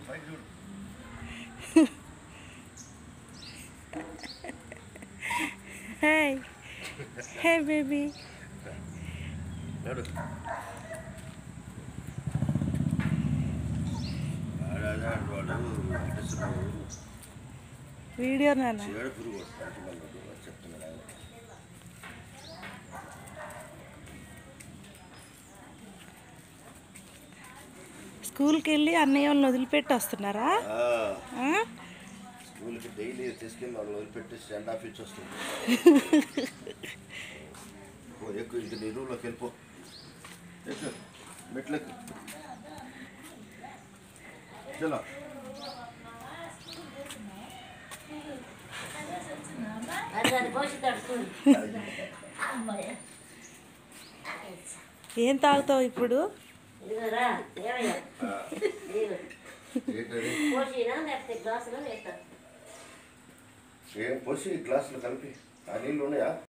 పైకి చూడు hi hi baby నడు ఆడాడా వాడు అనిపిస్తున్నావు వీడియో నాన్న చీడ పురుగు వస్తాడు చెప్తున్నాడు ఆయన స్కూల్కి వెళ్ళి అన్నయ్య వాళ్ళని వదిలిపెట్టి వస్తున్నారా ఆ, ఆ? స్కూల్కి డైలీ తీసుకెళ్ళి వాళ్ళు వదిలిపెట్టి స్టాండ్ ఆఫ్ ఇచ్చి వస్తుంది ఓ ఎక్కువ ఇంక నీ రూమ్లోకి వెళ్ళిపో ఎక్కు మెట్లెక్కు చలో అది పోషిస్తాడు స్కూల్ ఏం తాగుతావు ఇప్పుడు ఇదిగోరా ఏమయ్యా నీళ్ళు ఏంటది పోషినా లేకపోతే గ్లాసులో వేస్తా ఏం పోసి గ్లాసులు కలిపి ఆ నీళ్ళు ఉన్నాయా